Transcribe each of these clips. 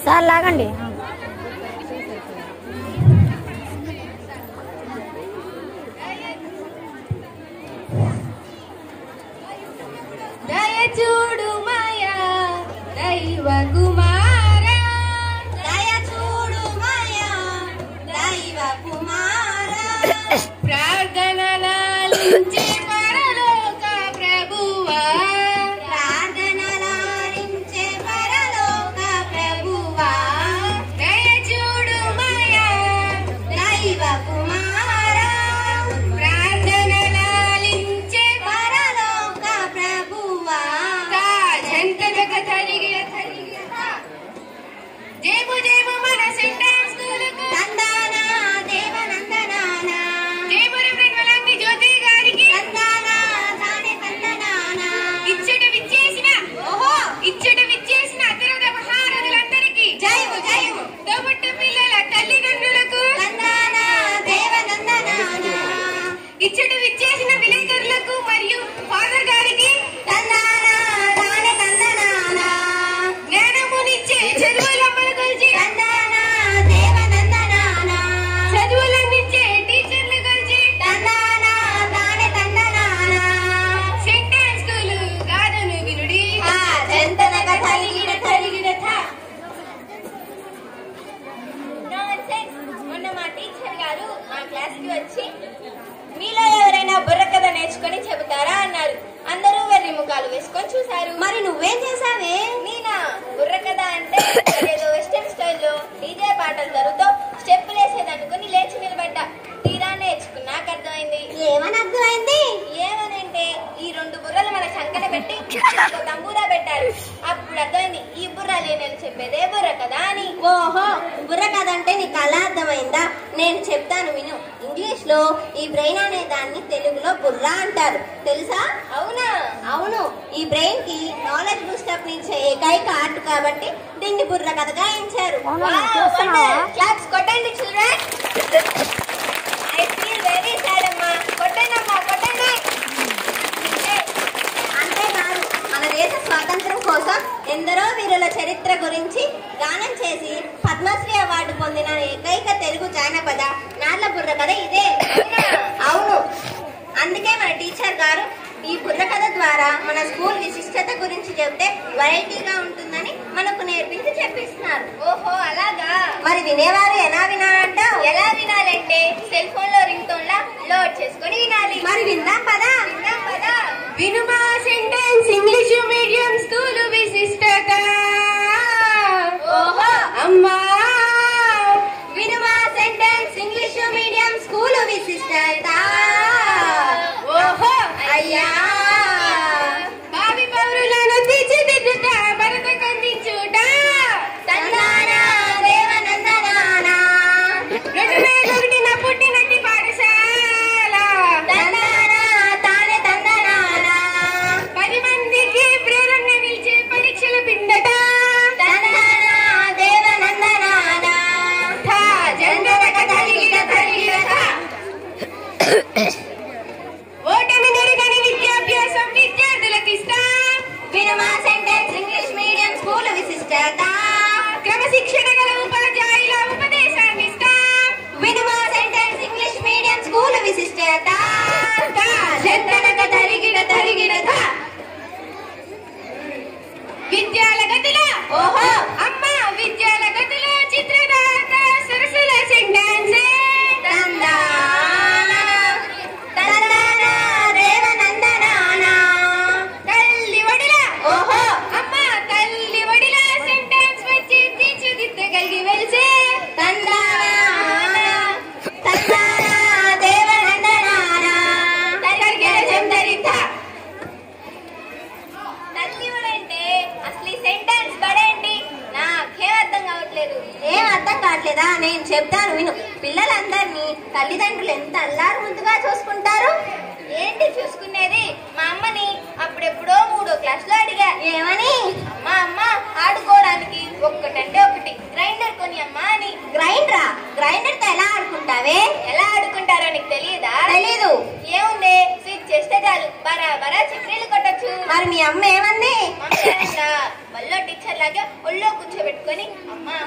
Sir లాగండి దయచూడు మాయా దైవ కుమార దయచూడు మాయా దైవ కుమార ప్రార్థనలాలించే పరలోక ప్రభువా ప్రార్థనలాలించే పరలోక ప్రభువా దయచూడు మాయా దైవ కుమార ప్రార్థనలాలించే పరలోక ప్రభువా జంతనక తరిగిన తరిగిన జేబు జేబు మన సెంటర్ స్కూలుకు తందాన దేవనందనాన జేబురు బ్రహ్మలంది జ్యోతి గారికి తందాన తానే తందనాన ఇచ్చట విచ్చేసిన ఓహో ఇచ్చట విచ్చేసిన అతిరథ మహారథులందరికీ జయము జయము తోబుట్టు పిల్లల తల్లిదండ్రులకు తందాన దేవనందనాన ఇచ్చట విచ్చేసిన విలేకరులకు మరియు ఫాదర్ గారికి తందాన తానే తందనాన జ్ఞానమునిచ్చే చదువులమ్మల గురించి తందాన దేవనందనాన చదువులందించే టీచర్ల గురించి తందాన తానే తందనాన సెంటర్ స్కూలు గాథను వినుడి ఆ చెంతనక తలిగిడ తలిగిడ థా నాన్సెన్స్. మొన్న మా టీచర్ గారు మా క్లాస్ కి వచ్చి మీలో ఎవరైనా బుర్ర కథ నేర్చుకొని చెబుతారా అన్నారు అందరూ వెర్రి ముఖాలు వేసుకొని చూశారు మరి నువ్వేం చేసావే నేనా బుర్ర కథ అంటే ఏదో వెస్టర్న్ స్టైల్లో డీజే పాటలు జరుగుతూ స్టెప్పులు వేసేదనుకుని లేచి నిలబడ్డా తీరా నేర్చుకున్నాక అర్థమైంది ఏమని అర్థమైంది ఏమనంటే ఈ రెండు బుర్రలు మన చంకన పెట్టి ఒక తంబూరా పెట్టారు అప్పుడు అర్థమైంది ఈ బుర్ర లేనని చెప్పేదే బుర్ర కదా అని ఓహో బుర్ర కదంటే నీకు అలా అర్థమైందా నేను చెప్తాను విను ఇంగ్లీష్ లో ఈ బ్రెయిన్ అనే దాన్ని తెలుగులో బుర్ర అంటారు తెలుసా అవునా అవును ఈ బ్రెయిన్ కి నాలెడ్జ్ బూస్టప్ ఇచ్చే ఏకైక ఆర్ట్ కాబట్టి దీన్ని బుర్ర కథగా ఎంచారు అవునా చూస్తున్నావా క్లాప్స్ కొట్టండి children I feel very sad అమ్మా కొట్టండి అమ్మా కొట్టండి అంతేకాదు మన దేశ స్వాతంత్రం కోసం ఎందరో వీరుల చరిత్ర గురించి గానం చేసి పద్మశ్రీ అవార్డు పొందిన ఏకైక తెలుగు జానపద నార్ల బుర్ర కథ ఇదే అవును అందుకే మన టీచర్ గారు ఈ బుర్ర కథ ద్వారా మన స్కూల్ విశిష్టత గురించి చెబితే వెరైటీగా ఉంటుందని మనకు నేర్పించి చెప్పిస్తున్నారు ఓహో అలాగా మరి వినేవారు ఎలా వినాలంటావు ఎలా వినాలంటే సెల్ ఫోన్ లో రింగ్ టోన్ లా లోడ్ చేసుకొని వినాలి మరి విందాం పదా విందాం కదా వినుమా సెంటెన్స్ ఇంగ్లీష్ మీడియం స్కూలు విశిష్టత ఓహో అమ్మా వినుమా సెంటెన్స్ ఇంగ్లీష్ మీడియం స్కూల్ విశిష్టత ఓహో అయ్యా భావి పౌరులను తీర్చిదిద్దుట భరత కందించుట తందాన దేవనందనాన రెండు వేల ఒకటిన పుట్టినట్టి పాఠశాల తందాన తానే తందనాన పది మందికి ప్రేరణ నిలిచే పరీక్షల పిండట తందాన దేవనందనాన ఠా జెండరక తలిగిన తలిగిన ఓటమి నెరుగని విద్యాభ్యాసం విద్యార్థులకు ఇస్తాం వినుమా సెంటెన్స్ ఇంగ్లీష్ మీడియం స్కూల్ విశిష్టత క్రమశిక్షణ గల ఉపాధ్యాయుల ఉపదేశాన్ని ఇస్తాం వినుమా సెంటెన్స్ ఇంగ్లీష్ మీడియం స్కూల్ విశిష్టత ఠా జెండరక తరిగిన తరిగిన ఠా. విద్యాల గతిలో ఓహో అమ్మ విద్యాల గతిలో చిత్రరాత సరసుల సెంటెన్సే తందాన తందాన దేవనందనాన తల్లి వడిల ఓహో అమ్మ తల్లి వడిల సెంటెన్స్ వచ్చి తీర్చిదిద్దగలిగి వెలిసే తందాన తందాన దేవనందనాన తరిగిన చెందరిత తల్లి అంటే అసలు ఈ సెంటెన్స్ పడేంటి నాకేం అర్థం కావట్లేదు ఏం అర్థం కావట్లేదా నేను చెప్తాను విను పిల్లలందరినీ తల్లిదండ్రులు ఎంత అల్లారు ముందుగా చూసుకుంటారు ఏంటి చూసుకునేది మా అమ్మని అప్పుడెప్పుడో మూడో క్లాస్ లో అడిగా ఏమని అమ్మా అమ్మ ఆడుకోవడానికి ఒక్కటంటే ఒకటి గ్రైండర్ కొని అమ్మా అని గ్రైండరా గ్రైండర్ తో ఎలా ఆడుకుంటావే ఎలా ఆడుకుంటారో నీకు తెలియదా తెలీదు ఏముంది స్విచ్ చేస్తే చాలు బరాబరా చక్రీలు కొట్టచ్చు మరి మీ అమ్మ ఏమంది బల్లో టీచర్ లాగా ఒళ్ళో కూర్చోబెట్టుకొని అమ్మా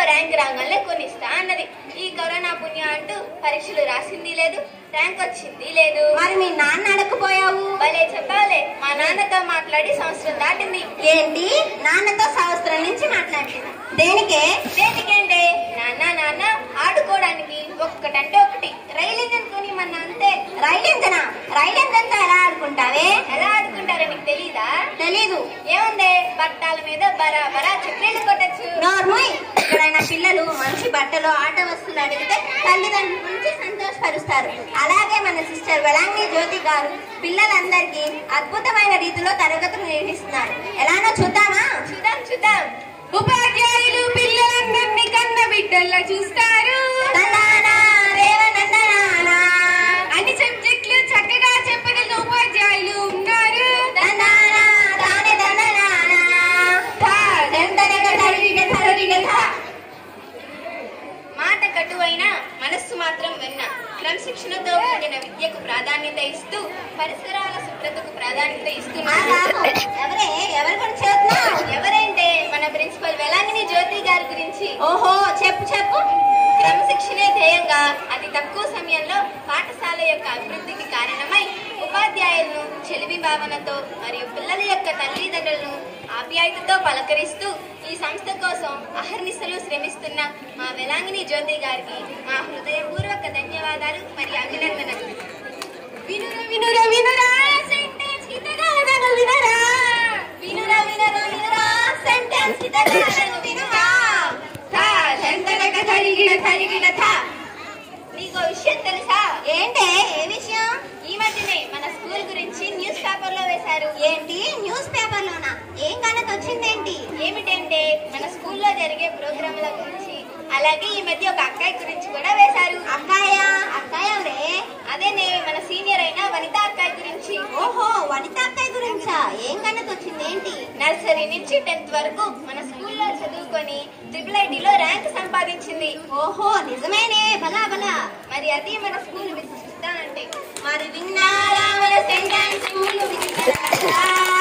ర్యాంక్ రాగానే కొనిస్తా అన్నది ఈ కరోనా పుణ్య అంటూ పరీక్షలు రాసింది లేదు ర్యాంక్ వచ్చింది లేదు మరి మీ నాన్న అడగపోయావు భలే చెప్పాలే మా నాన్నతో మాట్లాడి సంవత్సరం దాటింది ఏంటి నాన్నతో సంవత్సరం నుంచి మాట్లాడుతున్నా దేనికే దేనికంటే నాన్న నాన్న ఆడుకోవడానికి ఒక్కటంటే ఒకటి రైలు ఇంజన్ కొని మన అంతే రైలు ఎంతనా రైలు ఎంతంతా ఎలా ఆడుకుంటావే ఎలా ఆడుకుంటారో నీకు తెలీదా తెలీదు ఏముంది పట్టాల మీద బరాబరా చెట్లేళ్ళు కొట్టచ్చు నోర్ముయ్ ఎక్కడైనా పిల్లలు మంచి బట్టలు ఆట వస్తువులు అడిగితే తల్లిదండ్రుల గురించి సంతోషపరుస్తారు అలాగే మన సిస్టర్ వెలాంగి జ్యోతి గారు పిల్లలందరికీ అద్భుతమైన రీతిలో తరగతులు నిర్వహిస్తున్నారు ఎలానో చూద్దామా చూద్దాం చూద్దాం ఉపాధ్యాయులు పిల్లలందరినీ కన్న బిడ్డల్లా చూస్తారు తందానా, దేవనందనానా. అన్ని సబ్జెక్టులు చక్కగా చెప్పగలిగిన ఉపాధ్యాయులు ఉన్నారు తందానా, తానే తందనానా. థా, దెంతనగ తరిగిగ తరిగిగ థా. మాట కటువైన మనస్సు మాత్రం వెన్న క్రమశిక్షణతో కూడిన విద్యకు ప్రాధాన్యత ఇస్తూ పరిసరాల శుభ్రతకు ప్రాధాన్యత ఆ ఇస్తున్నారు బాబు, ఎవరే ఎవరి గురించి చెబుతున్నావు ఎవరంటే మన ప్రిన్సిపల్ వెలాంగిని జ్యోతి గారి గురించి ఓహో చెప్పు చెప్పు క్రమశిక్షణే ధ్యేయంగా అతి తక్కువ సమయంలో పాఠశాల యొక్క అభివృద్ధికి కారణమై ఉపాధ్యాయులను చెలిమి భావనతో మరియు పిల్లల యొక్క తల్లిదండ్రులను ఆప్యాయతతో పలకరిస్తూ ఈ సంస్థ కోసం అహర్నిశలు శ్రమిస్తున్న మా వెలాంగిని జ్యోతి గారికి మా హృదయపూర్వక ధన్యవాదాలు మరియు అభినందనలు వినుర వినుర వినురా సెంటెన్స్ హితగాథను వినరా వినురా వినురా వినురా సెంటెన్స్ హితగాథను వినురా థా, జంతనక తరిగిన తరిగిన థా. నీకు విషయం తెలుసా ఏంటే ఏ విషయం ఈ మధ్యనే మన స్కూల్ గురించి న్యూస్ పేపర్ లో వేశారు ఏంటి న్యూస్ పేపర్ లోనా ఏం కనత వచ్చిందేంటి ఏమిటంటే మన స్కూల్లో జరిగే ప్రోగ్రాంల గురించి అలాగే ఈ మధ్య ఒక అక్కాయి గురించి కూడా వేశారు అక్కాయ అక్కాయ ఎవరే అదేనే మన సీనియర్ అయిన వనిత అక్కాయి గురించి ఓహో వనిత అక్కాయ గురించా ఏం కనత వచ్చిందేంటి నర్సరీ నుంచి టెన్త్ వరకు మన స్కూల్లో చదువుకొని ట్రిపుల్ ఐటీలో ర్యాంక్ సంపాదించింది ఓహో నిజమేనే బలా బలా మరి అది మన స్కూల్ విశిష్టత అంటే మరి విన్నారా మన సెంటెన్స్ స్కూల్ విజిటర్